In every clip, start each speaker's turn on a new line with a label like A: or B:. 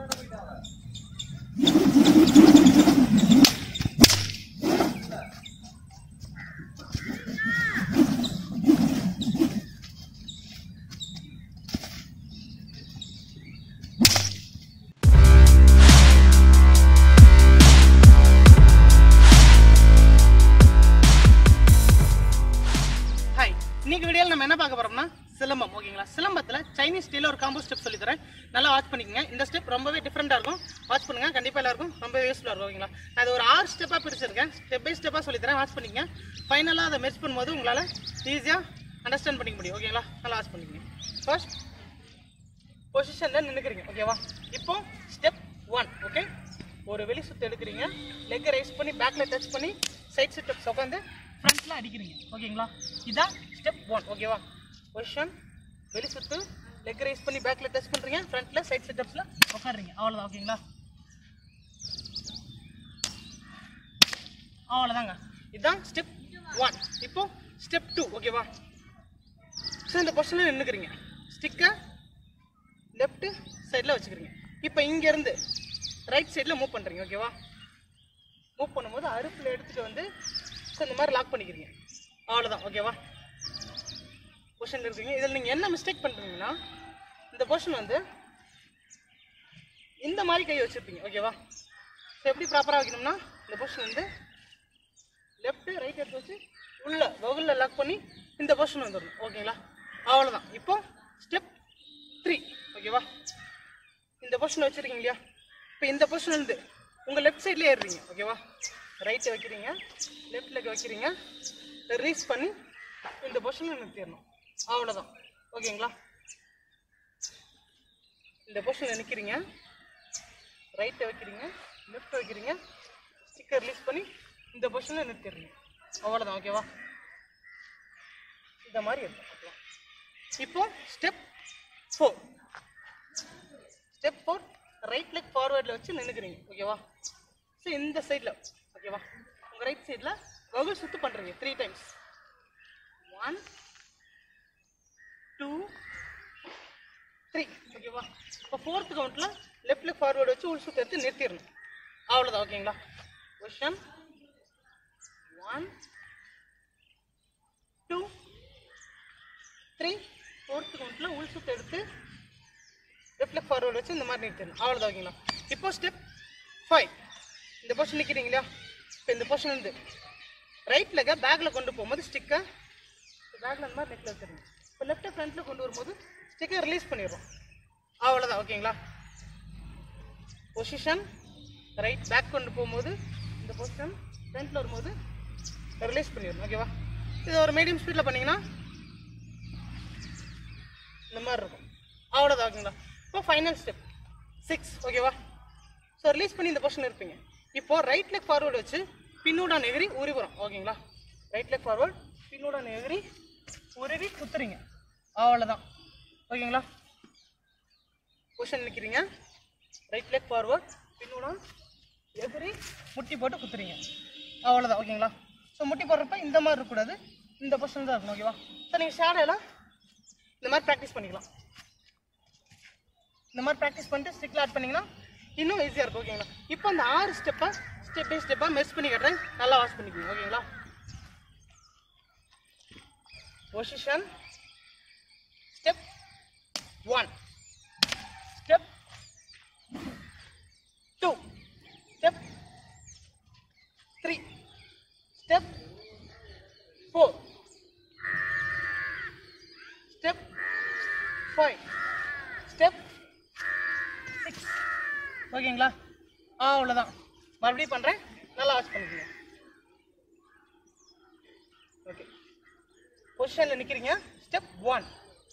A: hi இன்னைக்கு வீடியோவில் நம்ம என்ன பார்க்க போறோம்னா சிலம்பம் ஓகேங்களா சிலம்பத்தில் சைனீஸ் ஸ்டைலில் ஒரு காம்போ ஸ்டெப் சொல்லி தரேன் நல்லா வாட்ச் பண்ணிக்கங்க இந்த ஸ்டெப் ரொம்பவே டிஃப்ரெண்டாக இருக்கும் வாட்ச் பண்ணுங்க கண்டிப்பாக எல்லாருக்கும் ரொம்பவே யூஸ்ஃபுல்லாக இருக்கும் ஓகேங்களா நான் அது ஒரு ஆறு ஸ்டெப்பாக பிரிச்சிருக்கேன் ஸ்டெப் பை ஸ்டெப்பாக சொல்லி தரேன் வாட்ச் பண்ணிக்கங்க ஃபைனலாக அதை மெர்ச் பண்ணும்போது உங்களால் ஈஸியாக அண்டர்ஸ்டாண்ட் பண்ணிக்க முடியும் ஓகேங்களா நல்லா வாட்ச் பண்ணிக்கங்க ஃபர்ஸ்ட் பொசிஷனில் நின்றுக்கிறீங்க ஓகேவா இப்போ ஸ்டெப் ஒன் ஓகே ஒரு வெளி சுத்து எடுக்கிறீங்க லெக்கை ரைஸ் பண்ணி பேக்கில் டச் பண்ணி சைட் ஸ்டெப்ஸ் உட்காந்து ஃப்ரண்ட்டில் அடிக்கிறீங்க ஓகேங்களா இதான் ஸ்டெப் ஒன் ஓகேவா பொசிஷன் வெளி சுத்து லெக் ரைஸ் பண்ணி பேக்கில் டச் பண்ணுறீங்க ஃப்ரண்ட்டில் சைட் செட்டப்ஸில் உட்காடுறீங்க அவ்வளோதான் ஓகேங்களா அவ்வளோதாங்க இதுதான் ஸ்டெப் ஒன் இப்போ ஸ்டெப் டூ ஓகேவா ஸோ இந்த பொசிஷனில் நின்றுக்கிறீங்க ஸ்டிக்கை லெஃப்ட் சைடில் வச்சுக்கிறீங்க இப்போ இங்கேருந்து ரைட் சைடில் மூவ் பண்ணுறீங்க ஓகேவா மூவ் பண்ணும்போது அருப்பில் எடுத்துகிட்டு வந்து ஸோ இந்த மாதிரி லாக் பண்ணிக்கிறீங்க அவ்வளோதான் ஓகேவா பொசிஷன் இருக்கீங்க இதில் நீங்கள் என்ன மிஸ்டேக் பண்ணுறீங்கன்னா இந்த பொசிஷன் வந்து இந்த மாதிரி கை வச்சுருப்பீங்க ஓகேவா ஸோ எப்படி ப்ராப்பராக வைக்கணும்னா இந்த பொசிஷன் வந்து லெஃப்ட்டு ரைட் எடுத்து வச்சு உள்ள வகுலில் லாக் பண்ணி இந்த பொசிஷன் வந்துடணும் ஓகேங்களா அவ்வளோதான் இப்போ ஸ்டெப் த்ரீ ஓகேவா இந்த பொசிஷன் வச்சுருக்கீங்க இல்லையா இப்போ இந்த பொசிஷன் வந்து உங்கள் லெஃப்ட் சைட்லேயே ஏறுறீங்க ஓகேவா ரைட்டை வைக்கிறீங்க லெஃப்ட் லெக் வைக்கிறீங்க ரிலீஸ் பண்ணி இந்த பொசிஷனில் நிறுத்திடணும் அவ்வளோதான் ஓகேங்களா இந்த பொசிஷனில் நிற்கிறீங்க ரைட்டை வைக்கிறீங்க லெஃப்ட் வைக்கிறீங்க ஸ்டிக்கர் ரிலீஸ் பண்ணி இந்த பொசிஷனில் நிறுத்திடுறீங்க அவ்வளோதான் ஓகேவா இந்த மாதிரி இருக்கும் ஓகேவா இப்போ step four step four right leg ஃபார்வர்டில் வச்சு நின்றுக்கிறீங்க ஓகேவா ஸோ இந்த சைடில் ஓகேவா உங்கள் ரைட் சைடில் வகுல் சுத்து பண்ணுறீங்க three times one two three ஓகேவா இப்போ ஃபோர்த் கவுண்ட்டில் லெஃப்ட் லெக் ஃபார்வர்டு வச்சு உள் சுத்து எடுத்து நிறுத்திடணும் அவ்வளோதான் ஓகேங்களா கொஷன் ஒன் டூ த்ரீ ஃபோர்த் கவுண்ட்டில் உள் சுத்து எடுத்து லெஃப்ட் லெஃப்ட் ஃபார்வர்டு வச்சு இந்த மாதிரி நிறுத்திடணும் அவ்வளோதான் ஓகேங்களா இப்போ ஸ்டெப் ஃபைவ் இந்த பொசிஷன் நிற்கிறீங்க இல்லையா இப்போ இந்த பொசிஷன் வந்து ரைட் லெக்கை பேக்கில் கொண்டு போகும்போது ஸ்டிக்கை பேக்கில் அந்த மாதிரி நெக்கில் வச்சுருங்க இப்போ லெஃப்ட்டை ஃப்ரண்ட்டில் கொண்டு வரும்போது ஸ்டிக்கை ரிலீஸ் பண்ணிடுறோம் அவ்வளோதான் ஓகேங்களா பொசிஷன் ரைட் பேக் கொண்டு போகும்போது இந்த பொசிஷன் ஃப்ரண்ட்டில் வரும்போது ரிலீஸ் பண்ணிடணும் ஓகேவா இது ஒரு மீடியம் ஸ்பீடில் பண்ணிங்கன்னா இந்த மாதிரி இருக்கும் அவ்வளோதான் ஓகேங்களா இப்போ ஃபைனல் ஸ்டெப் சிக்ஸ் ஓகேவா ஸோ ரிலீஸ் பண்ணி இந்த பொசிஷன் இருப்பீங்க இப்போ ரைட் லெக் ஃபார்வர்டு வச்சு பின்னூடான் எகிரி உருவுறோம் ஓகேங்களா ரைட் லெக் ஃபார்வர்ட் பின்னூடான் எகிரி உருவி குத்துறீங்க அவ்வளோதான் ஓகேங்களா பொசிஷன் நிற்கிறீங்க ரைட் லெக் ஃபார்வர்ட் பின்னூடான் எகிரி முட்டி போட்டு குத்துறீங்க அவ்வளோதான் ஓகேங்களா ஸோ முட்டி போடுறப்ப இந்த மாதிரி இருக்கக்கூடாது இந்த பொசிஷன் தான் இருக்கணும் ஓகேவா ஸோ நீங்கள் ஷேடோவில் இந்த மாதிரி ப்ராக்டிஸ் பண்ணிக்கலாம் இந்த மாதிரி ப்ராக்டிஸ் பண்ணிட்டு ஸ்டிக்கில் ஆட் பண்ணிங்கன்னா இன்னும் ஈஸியாக இருக்கும் ஓகேங்களா இப்போ அந்த ஆறு ஸ்டெப்பை ஸ்டெப் பை ஸ்டெப்பாக மெர்ச் பண்ணி கட்டுறேன் நல்லா வாஷ் பண்ணிக்கோங்க ஓகேங்களா position step one step two step three step four step five step six ஓகேங்களா ஆ அவ்வளோதான் மறுபடியும் பண்ணுறேன் நல்லா வாட்ச் பண்ணிக்கோங்க ஓகே பொசிஷனில் நிற்கிறீங்க step one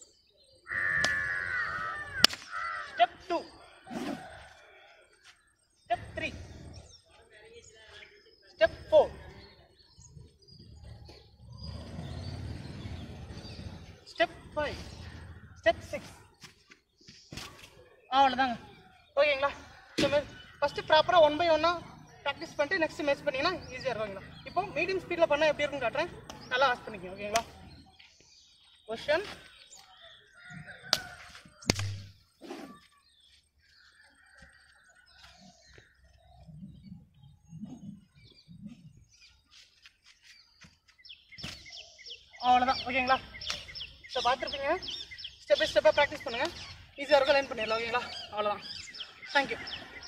A: step two step three step four step five step six அவ்வளோதாங்க ஓகேங்களா இந்த மாதிரி ஃபஸ்ட்டு ப்ராப்பராக ஒன் பை ஒன்னாக ப்ராக்டிஸ் பண்ணிட்டு நெக்ஸ்ட் மேட்ச் பண்ணிங்கன்னா ஈஸியாக இருக்குங்களா இப்போ மீடியம் ஸ்பீடில் பண்ணால் எப்படி இருக்குன்னு காட்டுறேன் நல்லா வாஷ் பண்ணிக்கோங்க ஓகேங்களா கொஷன் அவ்வளோதான் ஓகேங்களா ஸோ பார்த்துருப்பீங்க ஸ்டெப் பை ஸ்டெப்பாக ப்ராக்டிஸ் பண்ணுங்கள் ஈஸியாக இருக்கும் லேர்ன் பண்ணிடலாம் ஓகேங்களா அவ்வளோதான் தேங்க்யூ